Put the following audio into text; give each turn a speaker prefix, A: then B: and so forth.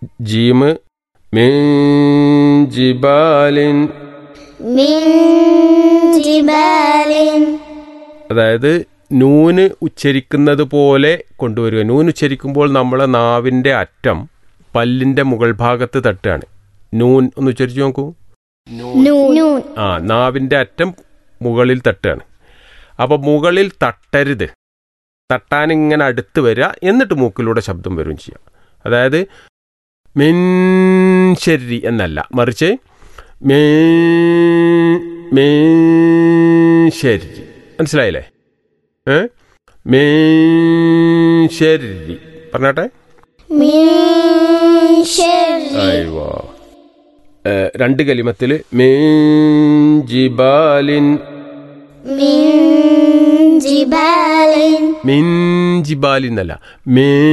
A: ജീമ് മിൻ ജിബാലിൻ
B: من جبال
A: അതായത് നൂന് ഉച്ചരിക്കുന്നത് പോലെ കൊണ്ടുവരിക നൂൻ ഉച്ചരിക്കുമ്പോൾ നമ്മളെ നാവിൻ്റെ അറ്റം പല്ലിൻ്റെ മുകൾ ഭാഗത്ത് തട്ടുകയാണ് നൂൻ ഒന്ന് ഉച്ചരിച്ച് നോക്കൂ
B: نون
A: ആ നാവിൻ്റെ അറ്റം മുകളിൽ തട്ടുകയാണ് അപ്പോൾ മുകളിൽ തട്ടരുത് തട്ടാൻ ഇങ്ങനെ അടുത്ത് വരിക എന്നിട്ട് മൂക്കിലൂടെ ശബ്ദം വരും ചെയ്യാം അതായത് മിൻ ശരി എന്നല്ല മറിച്ച് മേ മേ ശരി മനസ്സിലായില്ലേ ഏ മേ ശരി പറഞ്ഞാട്ടെ
B: من شر
A: അയ്യോ രണ്ട് കലിമത്തിൽ മേ ജിബാലിൻ
B: من جبال
A: മിൻ ജിബാലിൻ എന്നല്ല മേ